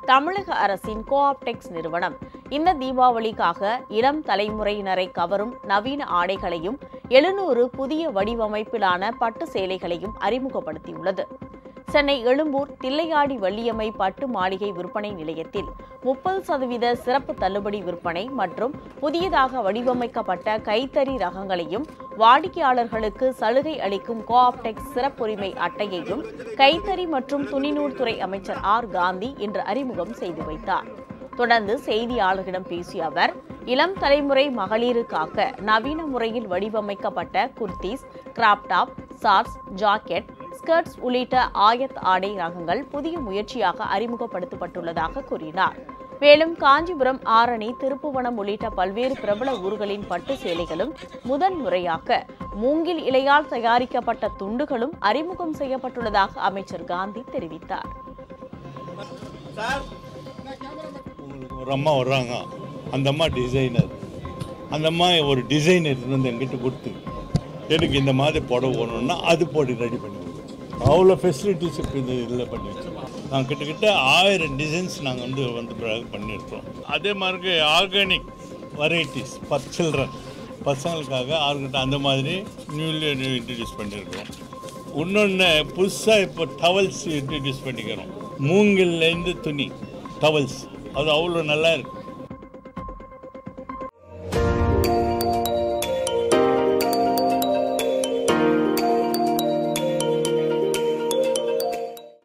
தமிழக அரசின் கோஆப்டெக்ஸ் நிறுவனம் இந்த தீபாவளிக்காக இளம் தலைமுறையினரை கவரும் நவீன ஆடைகளையும் எழுநூறு புதிய வடிவமைப்பிலான பட்டு சேலைகளையும் அறிமுகப்படுத்தியுள்ளது சென்னை எழும்பூர் தில்லையாடி வள்ளியம்மை பட்டு மாளிகை விற்பனை நிலையத்தில் முப்பது சதவீத சிறப்பு தள்ளுபடி விற்பனை மற்றும் புதியதாக வடிவமைக்கப்பட்ட கைத்தறி ரகங்களையும் வாடிக்கையாளர்களுக்கு சலுகை அளிக்கும் கோஆப்டெக்ஸ் சிறப்புரிமை அட்டையையும் கைத்தறி மற்றும் துணிநூல் துறை அமைச்சர் ஆர் காந்தி இன்று அறிமுகம் செய்து வைத்தார் தொடர்ந்து செய்தியாளர்களிடம் பேசிய அவர் இளம் தலைமுறை மகளிருக்காக நவீன முறையில் வடிவமைக்கப்பட்ட kurtis crop top shorts jacket skirts உள்ளிட்ட ஆயத் ஆடை ரகங்கள் புதிய முயற்சியாக அறிமுகப்படுத்தப்பட்டுள்ளதாக கூறினார் மேலும் காஞ்சிபுரம் ஆரணி திருப்புவனம் உள்ளிட்ட பல்வேறு பிரபல ஊர்களின் பட்டு சேலைகளும் முதன் முறையாக மூங்கில் இலையால் தயாரிக்கப்பட்ட துண்டுகளும் அறிமுகம் செய்யப்பட்டுள்ளதாக அமைச்சர் காந்தி தெரிவித்தார் உங்களுக்கு ஒரு அம்மா வர்றாங்க அந்த அம்மா டிசைனர் அந்த அம்மா ஒரு டிசைன் எடுத்துன்னு வந்து எங்கிட்ட கொடுத்து எனக்கு இந்த மாதிரி புடவை வேணும்னா அது போட்டு ரெடி பண்ணி கொடுக்கும் அவ்வளோ ஃபெசிலிட்டிஸ் இப்போ இந்த இதில் பண்ணி வச்சிருக்கோம் நாங்கள் கிட்டத்தட்ட ஆயிரம் டிசைன்ஸ் நாங்கள் வந்து வந்து பிறகு பண்ணியிருக்கோம் அதே மாதிரி ஆர்கானிக் வெரைட்டிஸ் பர் சில்ட்ரன் பசங்களுக்காக ஆர்கிட்ட அந்த மாதிரி நியூலி இன்ட்ரடியூஸ் பண்ணியிருக்கிறோம் இன்னொன்று புதுசாக இப்போ டவல்ஸ் இன்ட்ரடியூஸ் பண்ணிக்கிறோம் மூங்கில்லேருந்து துணி டவல்ஸ் அது அவ்வளோ நல்லா இருக்கு